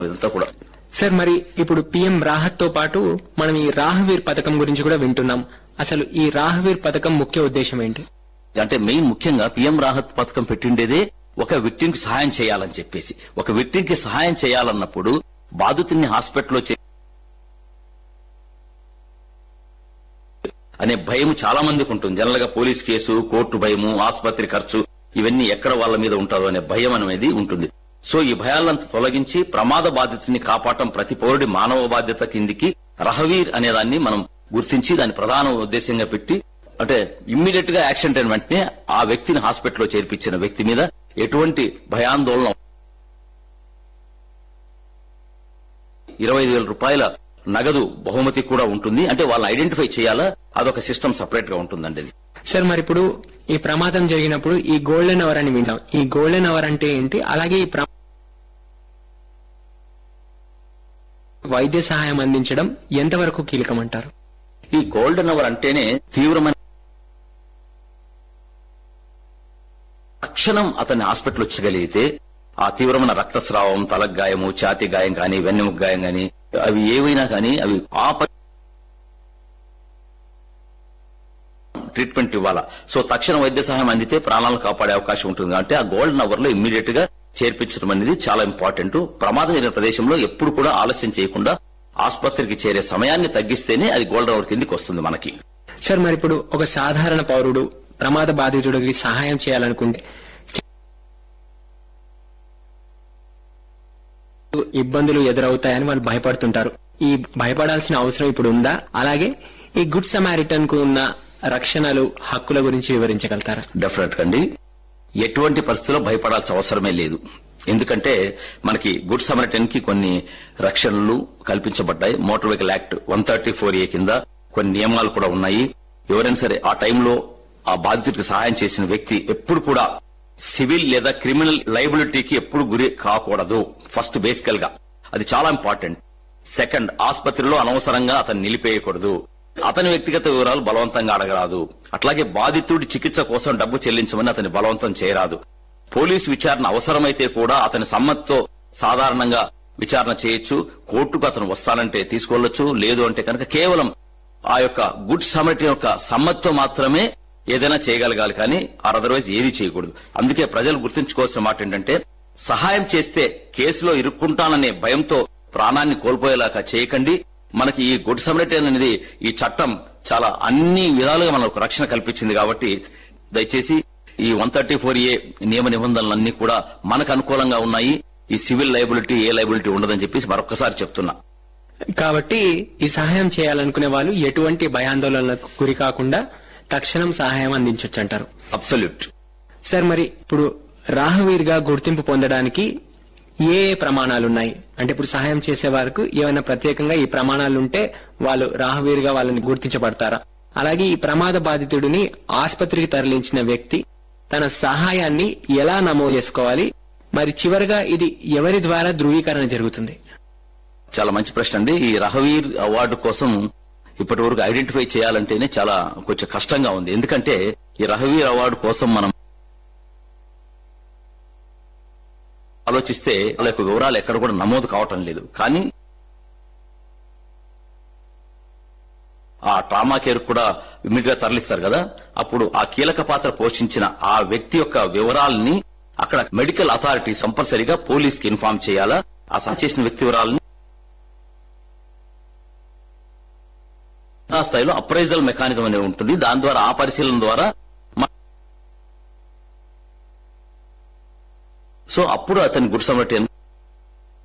ఇదంతా కూడా సార్ మరి ఇప్పుడు పిఎం రాహత్ తో పాటు మనం ఈ రాహవీర్ పథకం గురించి కూడా వింటున్నాం అసలు ఈ రాహవీర్ పథకం ముఖ్య ఉద్దేశం ఏంటి అంటే మెయిన్ ముఖ్యంగా పిఎం రాహత్ పథకం పెట్టిండేదే ఒక వ్యక్తికి సహాయం చేయాలని చెప్పేసి ఒక వ్యక్తికి సహాయం చేయాలన్నప్పుడు బాధితుడిని హాస్పిటల్లో చే అనే భయం చాలా మందికి ఉంటుంది జనరల్ గా పోలీస్ కేసు కోర్టు భయము ఆసుపత్రి ఖర్చు ఇవన్నీ ఎక్కడ వాళ్ళ మీద ఉంటుందో అనే భయం అనేది ఉంటుంది సో ఈ భయాలంతా తొలగించి ప్రమాద బాధితుని కాపాడటం ప్రతి పౌరుడి మానవ బాధ్యత కిందికి రహవీర్ అనే దాన్ని మనం గుర్తించి దాని ప్రధాన ఉద్దేశంగా పెట్టి అంటే ఇమ్మీడియట్ గా యాక్సిడెంట్ అయిన వెంటనే ఆ వ్యక్తిని హాస్పిటల్లో చేర్పించిన వ్యక్తి మీద ఎటువంటి భయాందోళన ఇరవై ఐదు వేల రూపాయల నగదు బహుమతి కూడా ఉంటుంది అంటే వాళ్ళని ఐడెంటిఫై చేయాలా అదొక సిస్టమ్ సపరేట్ గా ఉంటుందండి ఇది సార్ మరి ఇప్పుడు ఈ ప్రమాదం జరిగినప్పుడు ఈ గోల్డెన్ అవర్ అని వింటాం ఈ గోల్డెన్ అవర్ అంటే ఏంటి అలాగే ఈ ప్ర- వైద్య సహాయం అందించడం ఎంతవరకు కీలకం అంటారు ఈ గోల్డెన్ అవర్ అంటేనే తీవ్రమైన తక్షణం అతన్ని హాస్పిటల్ వచ్చగలిగితే ఆ తీవ్రమైన రక్తస్రావం తలకు గాయము ఛాతి గాయం కానీ వెన్నెముక గాయం కానీ అవి ఏవైనా కానీ అవి ఆ ప- ట్రీట్మెంట్ ఇవ్వాలా సో తక్షణ వైద్య సహాయం అందితే ప్రాణాలను కాపాడే అవకాశం ఉంటుంది కాబట్టి ఆ గోల్డెన్ అవర్ లో ఇమ్మీడియట్ గా చేర్పించడం అనేది చాలా ఇంపార్టెంట్ ప్రమాదం జరిగిన ప్రదేశంలో ఎప్పుడు కూడా ఆలస్యం చేయకుండా ఆసుపత్రికి చేరే సమయాన్ని తగ్గిస్తేనే అది గోల్డెన్ అవర్ కిందికి వస్తుంది మనకి సార్ మరి ఇప్పుడు ఒక సాధారణ పౌరుడు ప్రమాద బాధితుడికి సహాయం చేయాలనుకుంటే ఇబ్బందులు ఎదురవుతాయని వాళ్ళు భయపడుతుంటారు ఈ భయపడాల్సిన అవసరం ఇప్పుడు ఉందా అలాగే ఈ గుడ్ సమారిటన్ కు ఉన్న రక్షణలు హక్కుల గురించి వివరించగలుగుతారా డెఫినెట్ అండి ఎటువంటి పరిస్థితుల్లో భయపడాల్సిన అవసరమే లేదు ఎందుకంటే మనకి గుడ్ సమరిటన్ కి కొన్ని రక్షణలు కల్పించబడ్డాయి motor vehicle act one thirty four A కింద కొన్ని నియమాలు కూడా ఉన్నాయి ఎవరైనా సరే ఆ టైంలో ఆ బాధితుడికి సహాయం చేసిన వ్యక్తి ఎప్పుడు కూడా సివిల్ లేదా క్రిమినల్ లైబిలిటీకి ఎప్పుడు గురి కాకూడదు ఫస్ట్ బేసికల్ గా అది చాలా ఇంపార్టెంట్ సెకండ్ ఆసుపత్రిలో అనవసరంగా అతన్ని నిలిపేయకూడదు అతని వ్యక్తిగత వివరాలు బలవంతంగా అడగరాదు అట్లాగే బాధితుడి చికిత్స కోసం డబ్బు చెల్లించమని అతని బలవంతం చేయరాదు పోలీసు విచారణ అవసరమైతే కూడా అతని సమ్మతితో సాధారణంగా విచారణ చేయొచ్చు కోర్టుకు అతను వస్తానంటే తీసుకెళ్లొచ్చు లేదు అంటే కనుక కేవలం ఆ యొక్క గుడ్ సమటి యొక్క సమ్మతితో మాత్రమే ఏదైనా చేయగలగాలి కానీ ఆ అదర్వైజ్ ఏది చేయకూడదు అందుకే ప్రజలు గుర్తుంచుకోవాల్సిన మాట ఏంటంటే సహాయం చేస్తే కేసులో ఇరుక్కుంటాననే భయంతో ప్రాణాన్ని కోల్పోయేలాగా చేయకండి మనకి ఈ గుడ్ సమరిటన్ అనేది ఈ చట్టం చాలా అన్ని విధాలుగా మనకు రక్షణ కల్పించింది కాబట్టి దయచేసి ఈ వన్ థర్టీ ఫోర్ ఏ నియమ నిబంధనలన్నీ కూడా మనకు అనుకూలంగా ఉన్నాయి ఈ సివిల్ లైబిలిటీ ఏ లైబిలిటీ ఉండదని చెప్పేసి మరొకసారి చెప్తున్నా కాబట్టి ఈ సహాయం చేయాలనుకునే వాళ్ళు ఎటువంటి భయాందోళనలకు గురి కాకుండా తక్షణం సహాయం అందించవచ్చు అంటారు అబ్సల్యూట్ సార్ మరి ఇప్పుడు రాహవీర్ గా గుర్తింపు పొందడానికి ఏ ఏ ప్రమాణాలు ఉన్నాయి అంటే ఇప్పుడు సహాయం చేసే వారికి ఏమైనా ప్రత్యేకంగా ఈ ప్రమాణాలు ఉంటే వాళ్ళు రాహవీర్ గా వాళ్ళని గుర్తించబడతారా అలాగే ఈ ప్రమాద బాధితుడిని ఆసుపత్రికి తరలించిన వ్యక్తి తన సహాయాన్ని ఎలా నమోదు చేసుకోవాలి మరి చివరగా ఇది ఎవరి ద్వారా ధృవీకరణ జరుగుతుంది చాలా మంచి ప్రశ్న అండి ఈ రహవీర్ అవార్డు కోసం ఇప్పటి వరకు ఐడెంటిఫై చేయాలంటేనే చాలా కొంచెం కష్టంగా ఉంది ఎందుకంటే ఈ రహవీర్ అవార్డు కోసం మనం ఆలోచిస్తే వాళ్ళ యొక్క వివరాలు ఎక్కడ కూడా నమోదు కావటం లేదు కానీ ఆ ట్రామా కేర్ కూడా ఇమీడియట్ గా తరలిస్తారు కదా అప్పుడు ఆ కీలక పాత్ర పోషించిన ఆ వ్యక్తి యొక్క వివరాలని అక్కడ మెడికల్ అథారిటీ కంపల్సరీగా పోలీస్ కి ఇన్ఫార్మ్ చేయాలా ఆ సహాయం చేసిన వ్యక్తి వివరాలని ఆ స్థాయిలో అప్రైజల్ మెకానిజం అనేది ఉంటుంది దాని ద్వారా ఆ పరిశీలన ద్వారా మ- సో అప్పుడు అతని గుడ్ సమటి